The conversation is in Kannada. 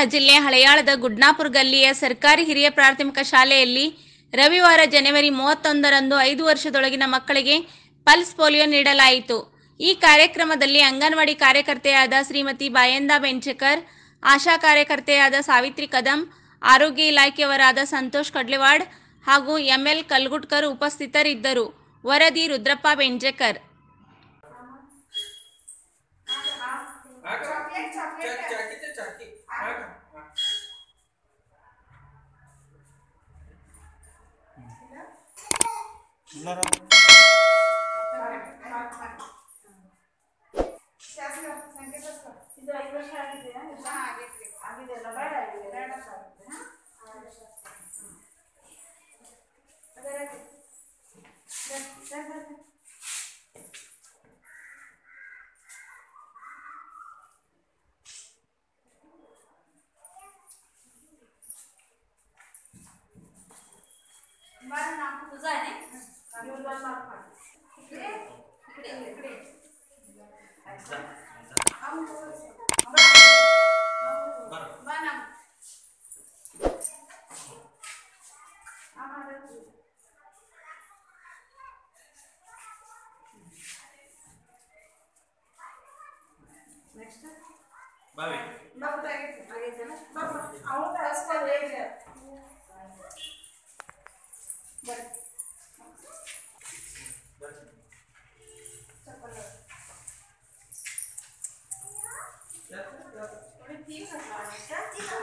ಜಿಲ್ಲೆ ಹಳೆಯಾಳದ ಗುಡ್ನಾಪುರ ಗಲ್ಲಿಯ ಸರ್ಕಾರಿ ಹಿರಿಯ ಪ್ರಾಥಮಿಕ ಶಾಲೆಯಲ್ಲಿ ರವಿವಾರ ಜನವರಿ ಮೂವತ್ತೊಂದರಂದು ಐದು ವರ್ಷದೊಳಗಿನ ಮಕ್ಕಳಿಗೆ ಪಲ್ಸ್ ಪೋಲಿಯೋ ನೀಡಲಾಯಿತು ಈ ಕಾರ್ಯಕ್ರಮದಲ್ಲಿ ಅಂಗನವಾಡಿ ಕಾರ್ಯಕರ್ತೆಯಾದ ಶ್ರೀಮತಿ ಬಾಯಂದ ಬೆಂಚಕರ್ ಆಶಾ ಕಾರ್ಯಕರ್ತೆಯಾದ ಸಾವಿತ್ರಿ ಕದಂ ಆರೋಗ್ಯ ಇಲಾಖೆಯವರಾದ ಸಂತೋಷ್ ಕಡ್ಲೆವಾಡ್ ಹಾಗೂ ಎಂಎಲ್ ಕಲ್ಗುಟ್ಕರ್ ಉಪಸ್ಥಿತರಿದ್ದರು ವರದಿ ರುದ್ರಪ್ಪ ಬೆಂಜಕರ್ ಚಾಕ್ಲೇಟ್ ಚಾಕ್ಲೇಟ್ ಚಾಕಿತೆ ಚಾಕಿ ಹಾಕ ಎಲ್ಲರೂ ಶಾಸ್ತ್ರ ಸಂಕೇತ ಶಾಸ್ತ್ರ. ಇದು ಐದು ವರ್ಷ ಆಗಿದೆಯಾ ಹಾ, ಆಗೈತ್ರಿ. ಆಗಿದೆಯಲ್ಲ ಬೇಡ ಆಗಿದೆ ಬೇಡ ಸರ್. ಹಾ? ಅದೇ ರೀತಿ. ಬರ್- ಬರ್- ಬರ್- ಬರ್. बरं ना. तुझं आहे ना येऊन बस मार खाली. इकडे. इकडे, इकडे. आम थोडंसं. बरं बरं ना. आम्हाला Next. ಬಾವಿ बाबू ಆಗೈತ್ರಿ. ಆಗೈತೇನ? ಬಾಬು, ಅವ್ನು ಕಳ್ಸ್ಕೊಂಡು ಹೇಳಿ. ಬರ್ರಿ. ಚಪ್ಪಲ. ನೋಡಿ, ತೀರ್ಸ ಸಾಕು.